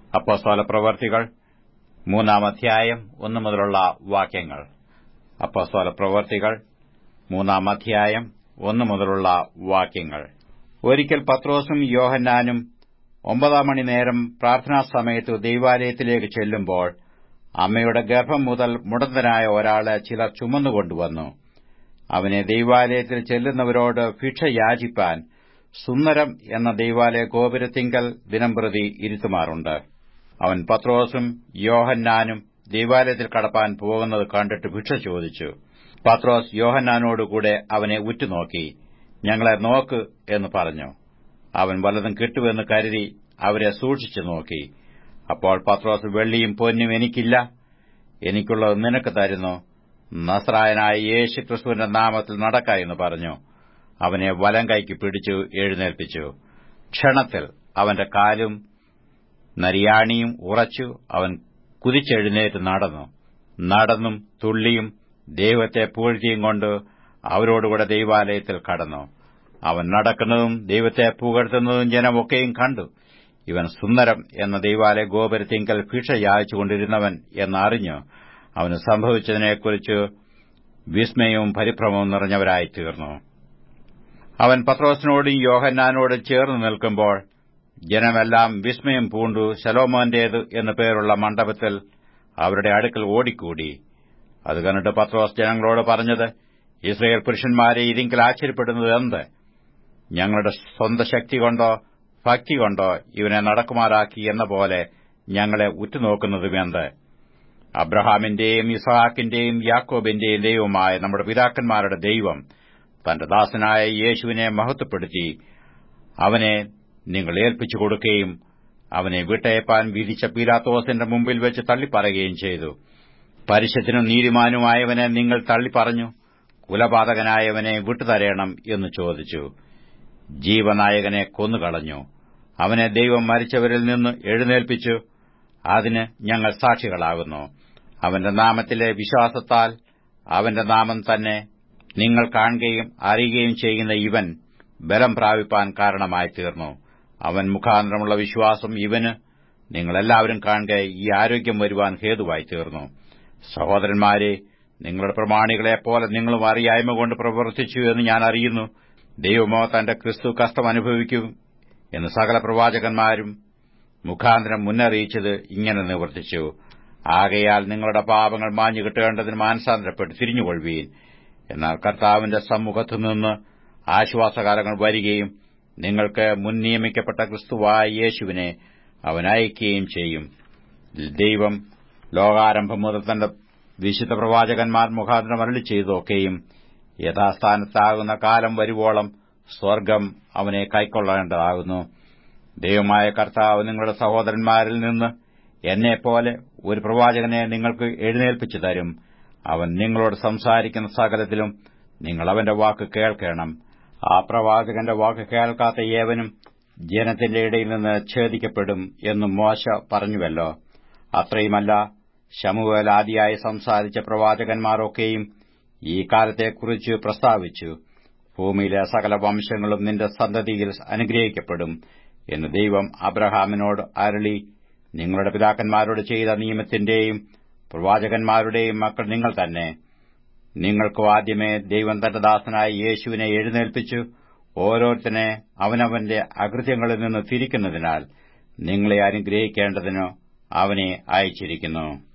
അപ്പോസ്തല പ്രവർത്തികൾ മൂന്നാം അധ്യായം ഒന്നു മുതലുള്ള വാക്യങ്ങൾ അപ്പോസ്തല പ്രവർത്തികൾ മൂന്നാം അധ്യായം ഒന്നു മുതലുള്ള വാക്യങ്ങൾ ഒരിക്കൽ പത്രോസും യോഹന്നാനും ഒമ്പതാം മണി നേരം പ്രാർത്ഥനാ സമയത്ത് ദൈവാലയത്തിലേക്ക് ചെല്ലുമ്പോൾ അമ്മയുടെ ഗർഭം മുതൽ മുടന്തനായ ഒരാളെ ചിലർ ചുമന്നുകൊണ്ടുവന്നു അവനെ ദൈവാലയത്തിൽ ചെല്ലുന്നവരോട് ഭിക്ഷ യാചിപ്പാൻ സുന്ദരം എന്ന ദൈവാലയ ഗോപുരത്തിങ്കൽ ദിനംപ്രതി ഇരുത്തുമാറുണ്ട് അവൻ പത്രോസും യോഹന്നാനും ദൈവാലയത്തിൽ കടപ്പാൻ പോകുന്നത് കണ്ടിട്ട് ഭിക്ഷ ചോദിച്ചു പത്രോസ് യോഹന്നാനോടുകൂടെ അവനെ ഉറ്റുനോക്കി ഞങ്ങളെ നോക്ക് എന്ന് പറഞ്ഞു അവൻ വല്ലതും കിട്ടുമെന്ന് കരുതി അവരെ സൂക്ഷിച്ചു നോക്കി അപ്പോൾ പത്രോസ് വെള്ളിയും പൊന്നും എനിക്കില്ല എനിക്കുള്ളത് നിനക്ക് തരുന്നു നസ്രായനായ യേശു ക്രിസ്തുവിന്റെ നാമത്തിൽ നടക്ക എന്ന് പറഞ്ഞു അവനെ വലം കൈക്ക് പിടിച്ചു എഴുന്നേൽപ്പിച്ചു ക്ഷണത്തിൽ അവന്റെ കാലും നരിയാണിയും ഉറച്ചു അവൻ കുതിച്ചെഴുന്നേറ്റ് നടന്നു നടന്നും തുള്ളിയും ദൈവത്തെ പൂഴ്ത്തിയും കൊണ്ട് അവരോടുകൂടെ ദൈവാലയത്തിൽ കടന്നു അവൻ നടക്കുന്നതും ദൈവത്തെ പുകഴ്ത്തുന്നതും ജനമൊക്കെയും കണ്ടു ഇവൻ സുന്ദരം എന്ന ദൈവാലയ ഗോപുരത്തിങ്കൽ ഭിക്ഷ യാചിച്ചുകൊണ്ടിരുന്നവൻ എന്നറിഞ്ഞു അവന് സംഭവിച്ചതിനെക്കുറിച്ച് വിസ്മയവും പരിഭ്രമവും നിറഞ്ഞവരായിത്തീർന്നു അവൻ പത്രോസിനോടും യോഹന്നാനോടും ചേർന്ന് നിൽക്കുമ്പോൾ ജനമെല്ലാം വിസ്മയം പൂണ്ടു ശലോമോന്റേത് എന്നു പേരുള്ള മണ്ഡപത്തിൽ അവരുടെ അടുക്കൽ ഓടിക്കൂടി അത് കണ്ടിട്ട് പത്രോസ് ജനങ്ങളോട് പറഞ്ഞത് ഇസ്രയേൽ പുരുഷന്മാരെ ഇതിങ്കിൽ ആശ്ചര്യപ്പെടുന്നത് എന്ത് ഞങ്ങളുടെ സ്വന്തം ശക്തി കൊണ്ടോ ഭക്തി കൊണ്ടോ ഇവനെ നടക്കുമാറാക്കി എന്ന പോലെ ഞങ്ങളെ ഉറ്റുനോക്കുന്നതും എന്ത് അബ്രഹാമിന്റെയും ഇസഹാക്കിന്റെയും യാക്കോബിന്റെയും ദൈവമായ നമ്മുടെ പിതാക്കന്മാരുടെ ദൈവം തന്റെ ദാസനായ യേശുവിനെ മഹത്വപ്പെടുത്തി അവനെ നിങ്ങൾ ഏൽപ്പിച്ചു കൊടുക്കുകയും അവനെ വിട്ടയപ്പാൻ വിധിച്ച പീലാത്തോസിന്റെ മുമ്പിൽ വെച്ച് തള്ളിപ്പറയുകയും ചെയ്തു പരിശത്തിനും നീതിമാനുമായവനെ നിങ്ങൾ തള്ളിപ്പറഞ്ഞു കുലപാതകനായവനെ വിട്ടുതരയണം എന്ന് ചോദിച്ചു ജീവനായകനെ കൊന്നുകളഞ്ഞു അവനെ ദൈവം മരിച്ചവരിൽ നിന്ന് എഴുന്നേൽപ്പിച്ചു അതിന് ഞങ്ങൾ സാക്ഷികളാകുന്നു അവന്റെ നാമത്തിലെ വിശ്വാസത്താൽ അവന്റെ നാമം തന്നെ നിങ്ങൾ കാണുകയും അറിയുകയും ചെയ്യുന്ന ഇവൻ ബലം പ്രാപിപ്പാൻ കാരണമായി തീർന്നു അവൻ മുഖാന്തരമുള്ള വിശ്വാസം ഇവന് നിങ്ങളെല്ലാവരും കാണുക ഈ ആരോഗ്യം വരുവാൻ ഹേതുവായി തീർന്നു സഹോദരന്മാരെ നിങ്ങളുടെ പ്രമാണികളെപ്പോലെ നിങ്ങളും അറിയായ്മ കൊണ്ട് പ്രവർത്തിച്ചു എന്ന് ഞാൻ അറിയുന്നു ദൈവമോ തന്റെ ക്രിസ്തു കഷ്ടം അനുഭവിക്കും എന്ന് സകല പ്രവാചകന്മാരും മുഖാന്തരം മുന്നറിയിച്ചത് ഇങ്ങനെ നിവർത്തിച്ചു ആകയാൽ നിങ്ങളുടെ പാപങ്ങൾ മാഞ്ഞു കിട്ടേണ്ടതിന് മാനസാന്തരപ്പെട്ട് തിരിഞ്ഞുകൊള്ളുവീൻ എന്നാൽ കർത്താവിന്റെ സമ്മുഖത്തുനിന്ന് ആശ്വാസകാലങ്ങൾ വരികയും നിങ്ങൾക്ക് മുൻ നിയമിക്കപ്പെട്ട ക്രിസ്തുവായ യേശുവിനെ അവൻ അയക്കുകയും ചെയ്യും ദൈവം ലോകാരംഭം മുതൽ തന്റെ വിശുദ്ധ പ്രവാചകന്മാർ മുഖാന്തരം അരളി ചെയ്തൊക്കെയും യഥാസ്ഥാനത്താകുന്ന കാലം വരുവോളം സ്വർഗം അവനെ കൈക്കൊള്ളേണ്ടതാകുന്നു ദൈവമായ കർത്താവ് നിങ്ങളുടെ സഹോദരന്മാരിൽ നിന്ന് എന്നെപ്പോലെ ഒരു പ്രവാചകനെ നിങ്ങൾക്ക് എഴുന്നേൽപ്പിച്ചു തരും അവൻ നിങ്ങളോട് സംസാരിക്കുന്ന സകലത്തിലും നിങ്ങൾ അവന്റെ വാക്ക് കേൾക്കണം ആ പ്രവാചകന്റെ വാക്ക് കേൾക്കാത്ത ഏവനും ജനത്തിന്റെ ഇടയിൽ നിന്ന് ഛേദിക്കപ്പെടും എന്ന് മോശ പറഞ്ഞുവല്ലോ അത്രയുമല്ല ശമുവേൽ ആദിയായി സംസാരിച്ച പ്രവാചകന്മാരൊക്കെയും ഈ കാലത്തെക്കുറിച്ച് പ്രസ്താവിച്ചു ഭൂമിയിലെ സകല വംശങ്ങളും നിന്റെ സന്തതിയിൽ അനുഗ്രഹിക്കപ്പെടും എന്ന് ദൈവം അബ്രഹാമിനോട് അരളി നിങ്ങളുടെ പിതാക്കന്മാരോട് ചെയ്ത നിയമത്തിന്റെയും പ്രവാചകന്മാരുടെയും മക്കൾ നിങ്ങൾ തന്നെ നിങ്ങൾക്കു ആദ്യമേ ദൈവം തന്റെ ദാസനായ യേശുവിനെ എഴുന്നേൽപ്പിച്ചു ഓരോരുത്തനെ അവനവന്റെ അകൃത്യങ്ങളിൽ നിന്ന് തിരിക്കുന്നതിനാൽ നിങ്ങളെ അനുഗ്രഹിക്കേണ്ടതിനു അവനെ അയച്ചിരിക്കുന്നു